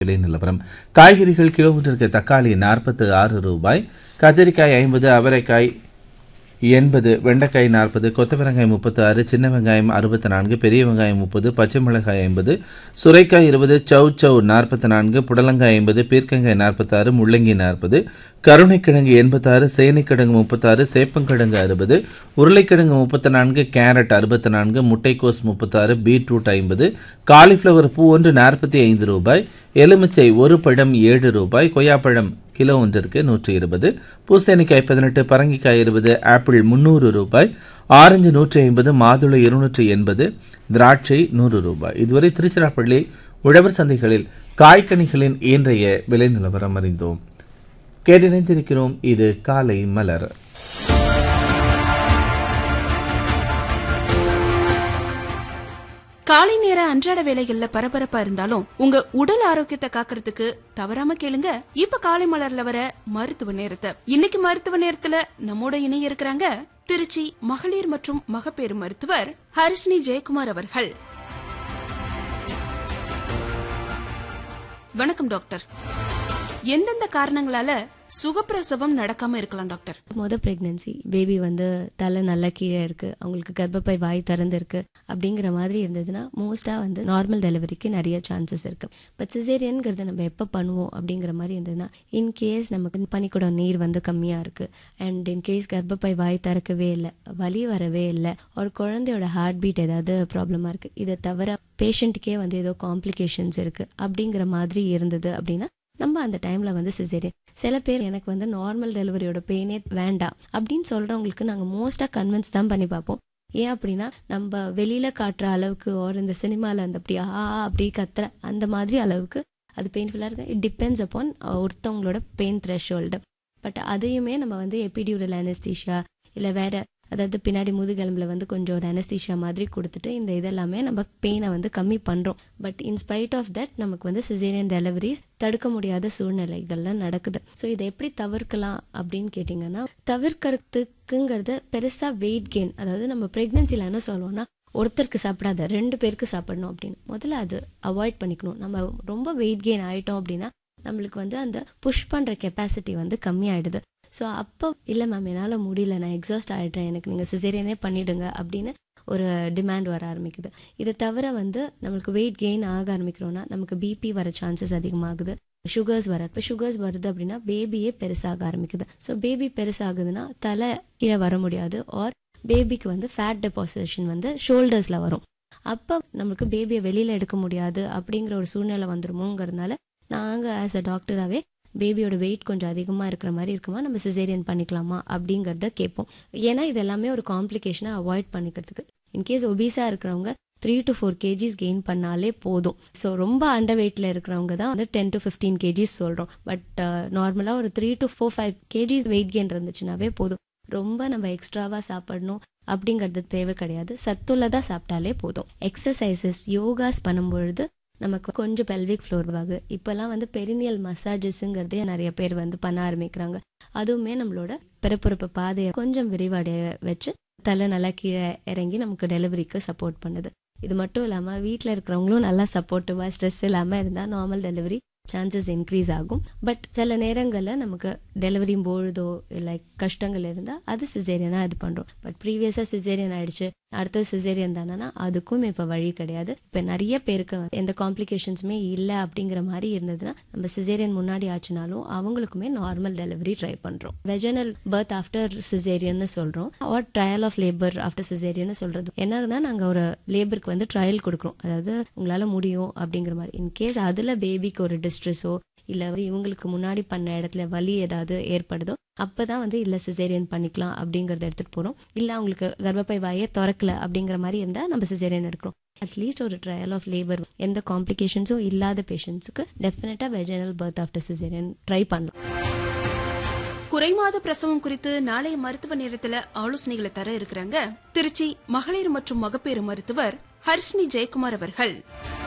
விலை நிலவரம் காய்கறிகள் கிலோ ஒன்றிற்கு தக்காளி நாற்பத்து ஆறு ரூபாய் கத்திரிக்காய் ஐம்பது அவரைக்காய் எண்பது வெண்டைக்காய் நாற்பது கொத்தவரங்காய் முப்பத்தி ஆறு சின்ன வெங்காயம் அறுபத்தி நான்கு பெரிய வெங்காயம் முப்பது பச்சை மிளகாய் ஐம்பது சுரைக்காய் இருபது சௌ சௌ நாற்பத்தி நான்கு புடலங்காய் ஐம்பது பீர்க்கங்காய் நாற்பத்தாறு முள்ளங்கி நாற்பது கருணைக்கிழங்கு எண்பத்தாறு சேனைக்கிழங்கு முப்பத்தாறு சேப்பங்கிழங்கு அறுபது உருளைக்கிழங்கு முப்பத்தி நான்கு கேரட் அறுபத்தி நான்கு முட்டைக்கோஸ் முப்பத்தாறு பீட்ரூட் ஐம்பது காலிஃப்ளவர் பூ ஒன்று நாற்பத்தி ஐந்து ரூபாய் எலுமிச்சை ஒரு பழம் ஏழு ரூபாய் கொய்யாப்பழம் கிலோ ஒன்றிற்கு நூற்றி இருபது பூசணிக்காய் பதினெட்டு பரங்கிக்காய் இருபது ஆப்பிள் முந்நூறு ரூபாய் ஆரஞ்சு நூற்றி ஐம்பது மாதுளை இருநூற்றி எண்பது திராட்சை நூறு ரூபாய் இதுவரை திருச்சிராப்பள்ளி உழவர் சந்தைகளில் காய்கனிகளின் இன்றைய விலை நிலவரம் அறிந்தோம் கேட்டிணைந்திருக்கிறோம் இது காலை மலர் காலை நேர அன்றாட வேலைகள்ல பரபரப்பா இருந்தாலும் உங்க உடல் ஆரோக்கியத்தை காக்கிறதுக்கு தவறாம கேளுங்க இப்ப காலை மலர்ல வர மருத்துவ நேரத்தை இன்னைக்கு மருத்துவ நேரத்துல நம்மோட இணைய இருக்கிறாங்க திருச்சி மகளிர் மற்றும் மகப்பேறு மருத்துவர் ஹரிஷ்னி ஜெயக்குமார் அவர்கள் வணக்கம் டாக்டர் எந்தெந்த காரணங்களால சுகப்பிரசவம் நடக்காம இருக்கலாம் டாக்டர் மொத பிரெக்னன்சி பேபி வந்து தலை நல்லா கீழே இருக்கு அவங்களுக்கு கர்ப்பப்பை வாய் திறந்து இருக்கு அப்படிங்கிற மாதிரி இருந்ததுன்னா மோஸ்டா வந்து நார்மல் டெலிவரிக்கு நிறைய சான்சஸ் இருக்கு பட் சிசேரியன்ங்கிறத நம்ம எப்போ பண்ணுவோம் அப்படிங்கிற மாதிரி இருந்ததுன்னா இன்கேஸ் நமக்கு பனிக்கூடம் நீர் வந்து கம்மியா இருக்கு அண்ட் இன்கேஸ் கர்ப்பப்பை வாய் திறக்கவே இல்லை வலி வரவே இல்லை ஒரு குழந்தையோட ஹார்ட் பீட் ஏதாவது ப்ராப்ளமா இருக்கு இதை தவிர பேஷண்ட்டுக்கே வந்து ஏதோ காம்ப்ளிகேஷன்ஸ் இருக்கு அப்படிங்கிற மாதிரி இருந்தது அப்படின்னா நம்ம அந்த டைம்ல வந்து சிசேரியன் சில பேர் எனக்கு வந்து நார்மல் டெலிவரியோட பெயினே வேண்டாம் அப்படின்னு சொல்றவங்களுக்கு நாங்க மோஸ்டா கன்வின்ஸ் தான் பண்ணி பார்ப்போம் ஏன் அப்படின்னா நம்ம வெளியில காட்டுற அளவுக்கு ஒரு இந்த சினிமால அந்த அப்படி ஆ அப்படி கத்துற அந்த மாதிரி அளவுக்கு அது பெயின்ஃபுல்லா இருக்கு இட் டிபெண்ட்ஸ் அப்பான் ஒருத்தவங்களோட பெயின் த்ரெஷோல்டு பட் அதையுமே நம்ம வந்து எபிடியூரல் அனஸ்தீஷியா இல்ல வேற அதாவது பின்னாடி முதுகெலும்புல வந்து கொஞ்சம் ஒரு அனஸ்தீஷியா மாதிரி கொடுத்துட்டு இந்த இதெல்லாமே நம்ம பெயினை வந்து கம்மி பண்றோம் பட் இன்ஸ்பைட் ஆஃப் தட் நமக்கு வந்து சிசேரியன் டெலிவரிஸ் தடுக்க முடியாத சூழ்நிலைகள்லாம் நடக்குது ஸோ இதை எப்படி தவிர்க்கலாம் அப்படின்னு கேட்டிங்கன்னா தவிர்க்கிறதுக்குங்கிறது பெருசா வெயிட் கெயின் அதாவது நம்ம பிரெக்னன்சில என்ன சொல்லுவோம்னா ஒருத்தருக்கு சாப்பிடாத ரெண்டு பேருக்கு சாப்பிடணும் அப்படின்னு முதல்ல அது அவாய்ட் பண்ணிக்கணும் நம்ம ரொம்ப வெயிட் கெயின் ஆயிட்டோம் அப்படின்னா நம்மளுக்கு வந்து அந்த புஷ் பண்ற கெப்பாசிட்டி வந்து கம்மி ஆயிடுது ஸோ அப்போ இல்லை மேம் என்னால் முடியல நான் எக்ஸாஸ்ட் ஆகிடுறேன் எனக்கு நீங்கள் சிசேரியனே பண்ணிடுங்க அப்படின்னு ஒரு டிமாண்ட் வர ஆரம்பிக்குது இதை தவிர வந்து நம்மளுக்கு வெயிட் கெயின் ஆக ஆரம்பிக்கிறோம்னா நமக்கு பிபி வர சான்சஸ் அதிகமாகுது சுகர்ஸ் வர இப்போ சுகர்ஸ் வருது அப்படின்னா பேபியே பெருசாக ஆரம்பிக்குது ஸோ பேபி பெருசாகுதுன்னா தலை கீழே வர முடியாது ஆர் பேபிக்கு வந்து ஃபேட் டெபாசிஷன் வந்து ஷோல்டர்ஸில் வரும் அப்போ நம்மளுக்கு பேபியை வெளியில் எடுக்க முடியாது அப்படிங்கிற ஒரு சூழ்நிலை வந்துருமோங்கிறதுனால நாங்கள் ஆஸ் அ டாக்டராகவே பேபியோட வெயிட் கொஞ்சம் அதிகமாக இருக்கிற மாதிரி இருக்குமா நம்ம சிசேரியன் பண்ணிக்கலாமா அப்படிங்கிறத கேட்போம் ஏன்னா இது எல்லாமே ஒரு காம்ப்ளிகேஷனை அவாய்ட் பண்ணிக்கிறதுக்கு இன்கேஸ் ஒபீஸாக இருக்கிறவங்க three to four kgs gain பண்ணாலே போதும் ஸோ ரொம்ப அண்டர் வெயிட்ல இருக்கிறவங்க தான் வந்து டென் டு ஃபிஃப்டீன் கேஜிஸ் சொல்கிறோம் பட் நார்மலாக ஒரு three to four five kgs weight gain இருந்துச்சுனாவே போதும் ரொம்ப நம்ம எக்ஸ்ட்ராவாக சாப்பிடணும் அப்படிங்கிறது தேவை கிடையாது சத்துள்ளதாக சாப்பிட்டாலே போதும் எக்ஸசைசஸ் யோகாஸ் பண்ணும்பொழுது நமக்கு கொஞ்சம் பெல்விக் ஃப்ளோர் ஆகுது இப்போல்லாம் வந்து பெரினியல் மசாஜஸ்ங்கிறதே நிறைய பேர் வந்து பண்ண ஆரம்பிக்கிறாங்க அதுவுமே நம்மளோட பிறப்புறுப்பு பாதையை கொஞ்சம் விரிவடைய வச்சு தலை நல்லா கீழே இறங்கி நமக்கு டெலிவரிக்கு சப்போர்ட் பண்ணுது இது மட்டும் இல்லாமல் வீட்டில் இருக்கிறவங்களும் நல்லா சப்போர்ட்டிவாக ஸ்ட்ரெஸ் இல்லாமல் இருந்தால் நார்மல் டெலிவரி சான்சஸ் இன்க்ரீஸ் ஆகும் பட் சில நேரங்களில் நமக்கு டெலிவரி பொழுதோ இல்லை கஷ்டங்கள் இருந்தால் அது சிசேரியனாக இது பண்ணுறோம் பட் ப்ரீவியஸாக சிசேரியன் ஆயிடுச்சு அடுத்தது சிசேரியன் தானேனா அதுக்கும் இப்போ வழி கிடையாது இப்போ நிறைய பேருக்கு எந்த காம்ப்ளிகேஷன்ஸுமே இல்லை அப்படிங்கிற மாதிரி இருந்ததுன்னா நம்ம சிசேரியன் முன்னாடி ஆச்சுனாலும் அவங்களுக்குமே நார்மல் டெலிவரி ட்ரை பண்ணுறோம் வெஜனல் பர்த் ஆஃப்டர் சிசேரியன்னு சொல்கிறோம் or trial of labour after சிசேரியன்னு சொல்கிறது என்னன்னா நாங்கள் ஒரு லேபருக்கு வந்து ட்ரையல் கொடுக்குறோம் அதாவது உங்களால் முடியும் அப்படிங்கிற மாதிரி இன்கேஸ் அதில் பேபிக்கு ஒரு டிஸ்ட்ரெஸோ இல்லை வந்து இவங்களுக்கு முன்னாடி பண்ண இடத்துல வலி ஏதாவது ஏற்படுதோ அப்பதான் வந்து இல்லை சிசேரியன் பண்ணிக்கலாம் அப்படிங்கறத எடுத்துட்டு போறோம் இல்லை அவங்களுக்கு கர்ப்பப்பை வாயே திறக்கல அப்படிங்கிற மாதிரி இருந்தா நம்ம சிசேரியன் எடுக்கிறோம் அட்லீஸ்ட் ஒரு ட்ரையல் ஆஃப் லேபர் எந்த காம்ப்ளிகேஷன்ஸும் இல்லாத பேஷண்ட்ஸுக்கு definitely vaginal birth after caesarean try பண்ணலாம் குறைமாத பிரசவம் குறித்து நாளைய மருத்துவ நேரத்துல ஆலோசனைகளை தர இருக்கிறாங்க திருச்சி மகளிர் மற்றும் மகப்பேறு மருத்துவர் ஹர்ஷினி ஜெயக்குமார் அவர்கள்